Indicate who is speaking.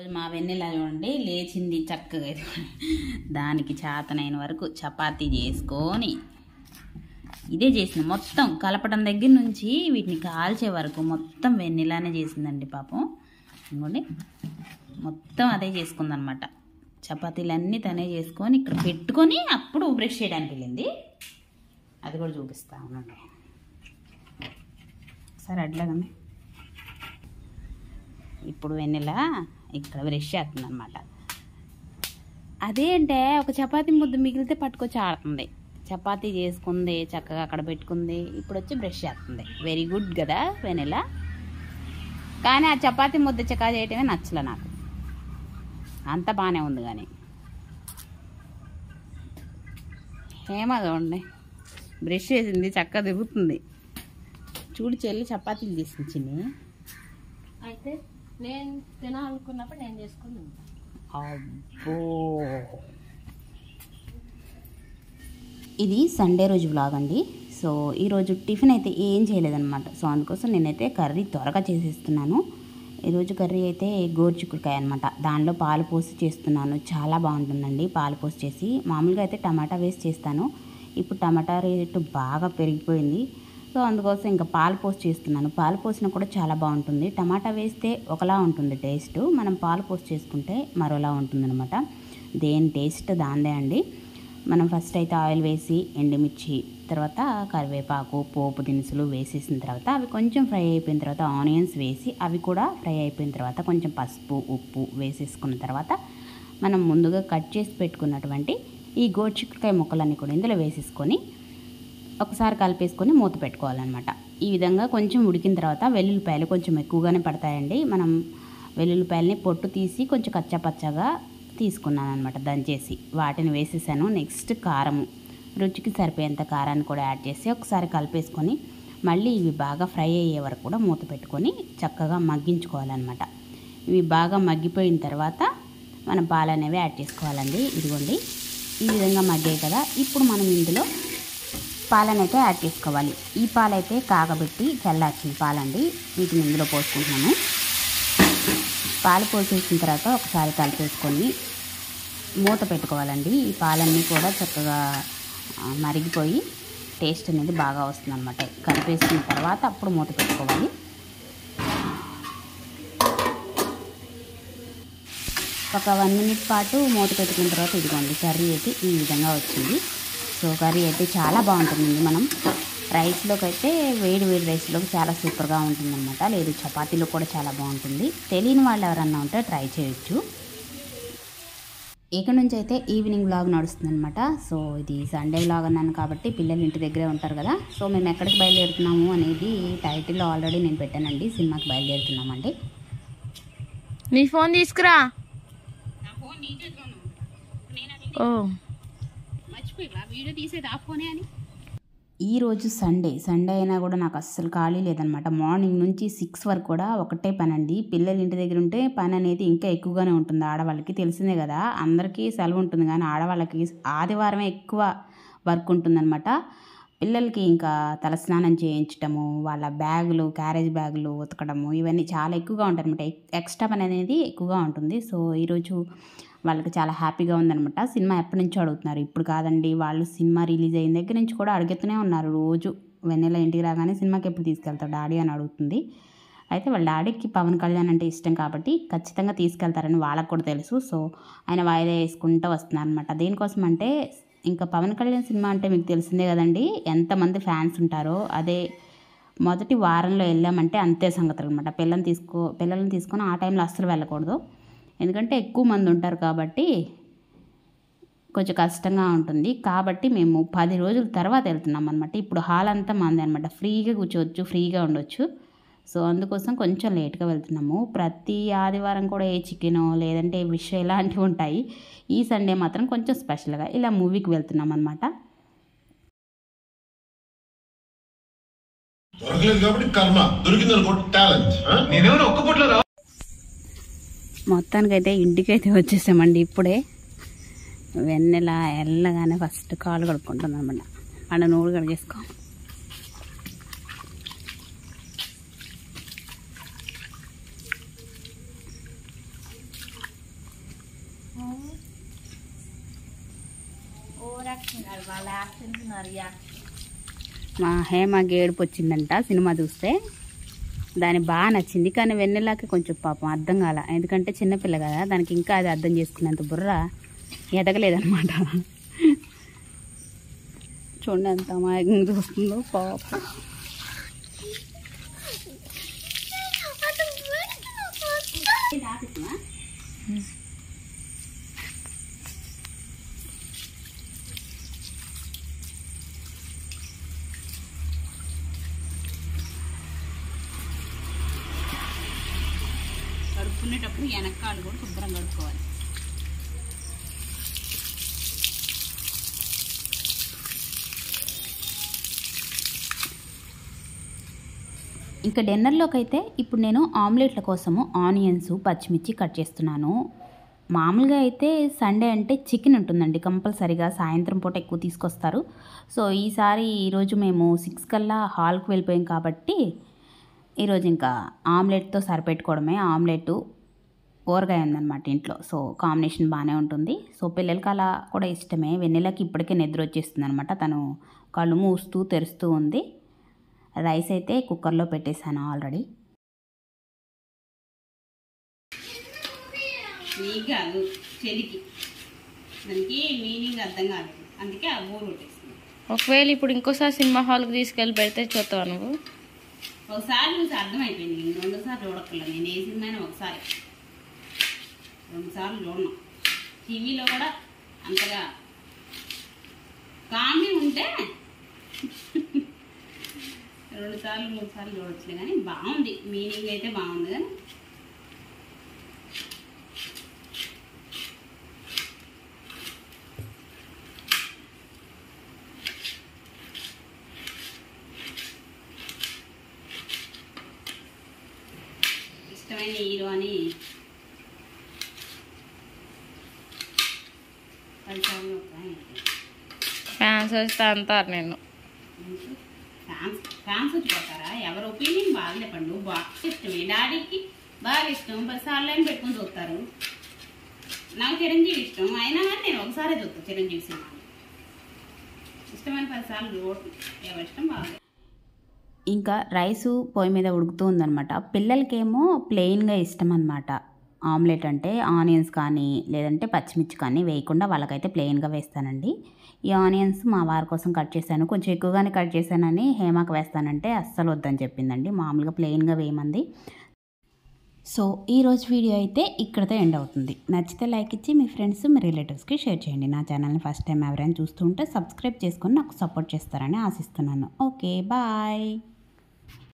Speaker 1: ఈరోజు మా వెన్నెల చూడండి లేచింది చక్కగా ఇది. దానికి చేతనైన వరకు చపాతీ చేసుకొని ఇదే చేసింది మొత్తం కలపడం దగ్గర నుంచి వీటిని కాల్చే వరకు మొత్తం వెన్నెలానే చేసిందండి పాపం ఇదిగోండి మొత్తం అదే చేసుకుందనమాట చపాతీలన్నీ తనే చేసుకొని ఇక్కడ పెట్టుకొని అప్పుడు బ్రష్ చేయడానికి వెళ్ళింది అది కూడా చూపిస్తా ఉండండి సరే అట్లాగండి ఇప్పుడు వెన్నెల ఇక్కడ బ్రష్ చేస్తుంది అనమాట అదేంటే ఒక చపాతీ ముద్ద మిగిలితే పట్టుకొచ్చి ఆడుతుంది చపాతీ చేసుకుంది చక్కగా అక్కడ పెట్టుకుంది ఇప్పుడు వచ్చి బ్రష్ చేస్తుంది వెరీ గుడ్ కదా వెనెల కానీ ఆ చపాతీ ముద్ద చకా చేయటమే నచ్చలే నాకు అంత బాగానే ఉంది కానీ హేమ చూడండి బ్రష్ చేసింది చక్కగా తిరుగుతుంది చూడు చెల్లి చపాతీలు తీసుకొచ్చింది
Speaker 2: అయితే నేను తినాలనుకున్నప్పుడు నేను చేసుకుని ఉంటాను
Speaker 1: అబ్బో ఇది సండే రోజు వ్లాగ్ అండి సో ఈరోజు టిఫిన్ అయితే ఏం చేయలేదన్నమాట సో అందుకోసం నేనైతే కర్రీ త్వరగా చేసేస్తున్నాను ఈరోజు కర్రీ అయితే గోరుచిక్కుడుకాయ అనమాట దానిలో పాలు పోసి చేస్తున్నాను చాలా బాగుంటుందండి పాలు పోసి చేసి మామూలుగా అయితే టమాటా వేసి చేస్తాను ఇప్పుడు టమాటా రేటు బాగా పెరిగిపోయింది సో అందుకోసం ఇంకా పాలు పోసి చేస్తున్నాను పాలు పోసినా కూడా చాలా బాగుంటుంది టమాటా వేస్తే ఒకలా ఉంటుంది టేస్ట్ మనం పాలు పోసి చేసుకుంటే మరోలా ఉంటుందన్నమాట దేని టేస్ట్ దాందే అండి మనం ఫస్ట్ అయితే ఆయిల్ వేసి ఎండుమిర్చి తర్వాత కరివేపాకు పోపు దినుసులు వేసేసిన తర్వాత అవి కొంచెం ఫ్రై అయిపోయిన తర్వాత ఆనియన్స్ వేసి అవి కూడా ఫ్రై అయిపోయిన తర్వాత కొంచెం పసుపు ఉప్పు వేసేసుకున్న తర్వాత మనం ముందుగా కట్ చేసి పెట్టుకున్నటువంటి ఈ గోరుచిక్కుడుకాయ ముక్కలన్నీ కూడా ఇందులో వేసేసుకొని ఒకసారి కలిపేసుకొని మూత పెట్టుకోవాలన్నమాట ఈ విధంగా కొంచెం ఉడికిన తర్వాత వెల్లుల్లిపాయలు కొంచెం ఎక్కువగానే పడతాయండి మనం వెల్లుల్లిపాయలని పొట్టు తీసి కొంచెం కచ్చపచ్చగా తీసుకున్నాను అనమాట దంచేసి వాటిని వేసేసాను నెక్స్ట్ కారము రుచికి సరిపోయేంత కారాన్ని కూడా యాడ్ చేసి ఒకసారి కలిపేసుకొని మళ్ళీ ఇవి బాగా ఫ్రై అయ్యే వరకు కూడా మూత పెట్టుకొని చక్కగా మగ్గించుకోవాలన్నమాట ఇవి బాగా మగ్గిపోయిన తర్వాత మనం పాలు అనేవి యాడ్ చేసుకోవాలండి ఇదిగోండి ఈ విధంగా మగ్గాయి కదా ఇప్పుడు మనం ఇందులో పాలనైతే యాడ్ చేసుకోవాలి ఈ పాలైతే కాగబెట్టి చల్లార్చిన పాలండి వీటిని ఇందులో పోసుకుంటున్నాను పాలు పోసేసిన తర్వాత ఒకసారి కలిపేసుకొని మూత పెట్టుకోవాలండి ఈ పాలన్నీ కూడా చక్కగా ఆ, మరిగిపోయి టేస్ట్ అనేది బాగా వస్తుంది అనమాట కలిపేసుకున్న తర్వాత అప్పుడు మూత పెట్టుకోవాలి ఒక వన్ మినిట్ పాటు మూత పెట్టుకున్న తర్వాత ఇదిగోండి కర్రీ అయితే ఈ విధంగా వచ్చింది సో కర్రీ అయితే చాలా బాగుంటుందండి మనం రైస్లోకి అయితే వేడి వేడి రైస్లోకి చాలా సూపర్గా ఉంటుందన్నమాట లేదు చపాతీలో కూడా చాలా బాగుంటుంది తెలియని వాళ్ళు ఎవరన్నా ఉంటే ట్రై చేయొచ్చు ఇక నుంచి అయితే ఈవినింగ్ వ్లాగ్ నడుస్తుంది అనమాట సో ఇది సండే వ్లాగ్ అన్నాను కాబట్టి పిల్లలు ఇంటి దగ్గరే ఉంటారు కదా సో మేము ఎక్కడికి బయలుదేరుతున్నాము అనేది టైటిల్లో ఆల్రెడీ నేను పెట్టానండి సినిమాకి బయలుదేరుతున్నామండి
Speaker 2: నీ ఫోన్ తీసుకురా ఓ
Speaker 1: వీడియో తీసేది ఆ ఫోనే అని ఈరోజు సండే సండే అయినా కూడా నాకు అస్సలు ఖాళీ లేదనమాట మార్నింగ్ నుంచి సిక్స్ వరకు కూడా ఒకటే పని అండి పిల్లలు ఇంటి దగ్గర ఉంటే పని అనేది ఇంకా ఎక్కువగానే ఉంటుంది ఆడవాళ్ళకి తెలిసిందే కదా అందరికీ సెలవు ఉంటుంది కానీ ఆడవాళ్ళకి ఆదివారమే ఎక్కువ వర్క్ ఉంటుందన్నమాట పిల్లలకి ఇంకా తలస్నానం చేయించటము వాళ్ళ బ్యాగులు క్యారేజ్ బ్యాగులు ఉతకడము ఇవన్నీ చాలా ఎక్కువగా ఉంటాయి అనమాట ఎక్స్ట్రా పని అనేది ఎక్కువగా ఉంటుంది సో ఈరోజు వాళ్ళకి చాలా హ్యాపీగా ఉందనమాట సినిమా ఎప్పటి నుంచో అడుగుతున్నారు ఇప్పుడు కాదండి వాళ్ళు సినిమా రిలీజ్ అయిన దగ్గర నుంచి కూడా అడుగుతూనే ఉన్నారు రోజు వెన్నెల ఇంటికి రాగానే సినిమాకి ఎప్పుడు తీసుకెళ్తావు డాడీ అని అడుగుతుంది అయితే వాళ్ళ డాడీకి పవన్ కళ్యాణ్ అంటే ఇష్టం కాబట్టి ఖచ్చితంగా తీసుకెళ్తారని వాళ్ళకు కూడా తెలుసు సో ఆయన వాయిదా వేసుకుంటూ వస్తున్నారు అనమాట దేనికోసం అంటే ఇంకా పవన్ కళ్యాణ్ సినిమా అంటే మీకు తెలిసిందే కదండి ఎంతమంది ఫ్యాన్స్ ఉంటారో అదే మొదటి వారంలో వెళ్ళామంటే అంతే సంగతులు అనమాట పిల్లల్ని తీసుకో పిల్లల్ని తీసుకొని ఆ టైంలో అస్సలు వెళ్ళకూడదు ఎందుకంటే ఎక్కువ మంది ఉంటారు కాబట్టి కొంచెం కష్టంగా ఉంటుంది కాబట్టి మేము పది రోజుల తర్వాత వెళ్తున్నాం అనమాట ఇప్పుడు హాల్ అంతా మంది అనమాట ఫ్రీగా కూర్చోవచ్చు ఫ్రీగా ఉండొచ్చు సో అందుకోసం కొంచెం లేట్గా వెళ్తున్నాము ప్రతి ఆదివారం కూడా ఏ చికెనో లేదంటే విష్ ఇలాంటివి ఉంటాయి ఈ సండే మాత్రం కొంచెం స్పెషల్గా ఇలా మూవీకి వెళ్తున్నాం అనమాట
Speaker 3: దొరకలేదు కాబట్టి కర్మ దొరికింది అనుకో టాలెంట్
Speaker 4: నేనేమైనా ఒక్క పూటలో రా
Speaker 1: మొత్తానికైతే ఇంటికైతే వచ్చేసామండి ఇప్పుడే వెన్నెల వెళ్ళగానే ఫస్ట్ కాలు కడుక్కుంటుంది అనమాట పండు నూరు కడిగేసుకో
Speaker 2: రియాక్షన్ కాదు వాళ్ళ యాక్షన్స్ నా రియాక్షన్
Speaker 1: మా హేమకి ఏడుపు వచ్చిందంట సినిమా చూస్తే దాని బాగా నచ్చింది కానీ వెన్నెలాకి కొంచెం పాపం అర్థం కాల ఎందుకంటే చిన్నపిల్ల కదా దానికి ఇంకా అది అర్థం చేసుకునేంత బుర్ర ఎదగలేదనమాట చూడండి ఎంత అమాయకంగా చూస్తుందో పాపం కడుక్కునేటప్పుడు వెనకాలు కూడా శుభ్రం కడుక్కోవాలి ఇంకా డిన్నర్లోకి అయితే ఇప్పుడు నేను ఆమ్లెట్ల కోసము ఆనియన్స్ పచ్చిమిర్చి కట్ చేస్తున్నాను మామూలుగా అయితే సండే అంటే చికెన్ ఉంటుందండి కంపల్సరీగా సాయంత్రం పూట ఎక్కువ తీసుకొస్తారు సో ఈసారి ఈరోజు మేము సిక్స్ కల్లా హాల్కి వెళ్ళిపోయాం కాబట్టి ఈరోజు ఇంకా ఆమ్లెట్తో సరిపెట్టుకోవడమే ఆమ్లెట్ ఊరగాయ ఉందన్నమాట ఇంట్లో సో కాంబినేషన్ బాగానే ఉంటుంది సో పిల్లలకి అలా కూడా ఇష్టమే వెన్నెలకి ఇప్పటికే నిద్ర వచ్చేస్తుంది అనమాట తను కళ్ళు మూస్తూ తెరుస్తూ ఉంది రైస్ అయితే కుక్కర్లో పెట్టేశాను ఆల్రెడీ నీకు కాదు చెలికి దానికి మీనింగ్ అర్థం కాలేదు అందుకే ఆ ఊరు కొట్టేసింది
Speaker 2: ఒకవేళ ఇప్పుడు ఇంకోసారి సినిమా హాల్కి తీసుకెళ్ళి పెడితే చూస్తావా నువ్వు
Speaker 1: ఒకసారి చూసి అర్థమైపోయింది నేను రెండుసార్లు చూడక్కర్లా నేను ఏ సినిమాని ఒకసారి రెండు సార్లు చూడను టీవీలో కూడా అంతగా కామెడీ ఉంటే రెండు సార్లు మూడు సార్లు చూడొచ్చులే కానీ బాగుంది మీనింగ్ అయితే బాగుంది కానీ ఇష్టమైన హీరో అని పదిసార్లు
Speaker 2: ఫ్యాన్స్ వస్తే అంటారు నేను
Speaker 1: ఫ్యాన్స్ ఫ్యాన్స్ వచ్చి కొట్టారా ఎవరి ఒపీనియన్ బాగా పండు బాగా ఇష్టమే డాడీకి బాగా ఇష్టం పదిసార్లు ఏం పెట్టుకుని చూస్తారు నాకు చిరంజీవి ఇష్టం అయినా కానీ నేను ఒకసారి చూస్తాను చిరంజీవి సినిమా ఇష్టమైన పదిసార్లు చూడటం ఎవరి ఇష్టం బాగా ఇంకా రైసు పొయ్యి మీద ఉడుకుతూ ఉందనమాట పిల్లలకేమో ప్లెయిన్గా ఇష్టం అనమాట ఆమ్లెట్ అంటే ఆనియన్స్ కానీ లేదంటే పచ్చిమిర్చి కానీ వేయకుండా వాళ్ళకైతే ప్లెయిన్గా వేస్తానండి ఈ ఆనియన్స్ మా వారి కోసం కట్ చేశాను కొంచెం ఎక్కువగానే కట్ చేశానని హేమాకు వేస్తానంటే అస్సలు వద్దని చెప్పిందండి మామూలుగా ప్లెయిన్గా వేయమంది సో ఈరోజు వీడియో అయితే ఇక్కడితో ఎండ్ అవుతుంది నచ్చితే లైక్ ఇచ్చి మీ ఫ్రెండ్స్ మీ రిలేటివ్స్కి షేర్ చేయండి నా ఛానల్ని ఫస్ట్ టైం ఎవరైనా చూస్తూ ఉంటే సబ్స్క్రైబ్ చేసుకొని నాకు సపోర్ట్ చేస్తారని ఆశిస్తున్నాను ఓకే బాయ్